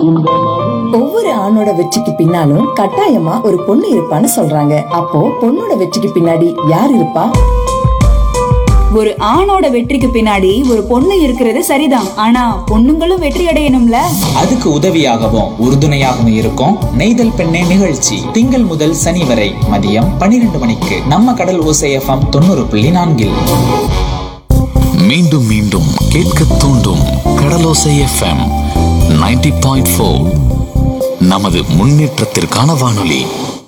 ஒவ்வொரு ஆணோட வெற்றிக்கு பின்னாலும் கட்டாயமா ஒரு பொண்ணு இருப்பான்னு சொல்றாங்க அப்போ பொண்ணோட வெற்றிக்கு பின்னாடி யார் இருப்பா ஒரு ஆணோட வெற்றிக்கு பின்னாடி ஒரு பொண்ணு இருக்கிறது சரிதான் ஆனா பொண்ணுங்களும் வெற்றி அடையணும்ல அதுக்கு உதவியாகவும் உறுதுணையாகவும் இருக்கும் நெய்தல் பெண்ணே நிகழ்ச்சி திங்கள் முதல் சனி வரை மதியம் பன்னிரண்டு மணிக்கு நம்ம கடல் ஓசை எஃப்எம் தொண்ணூறு புள்ளி நான்கில் மீண்டும் மீண்டும் கேட்க தூண்டும் கடலோசை எஃப்எம் 90.4 பாயிண்ட் நமது முன்னேற்றத்திற்கான வானொலி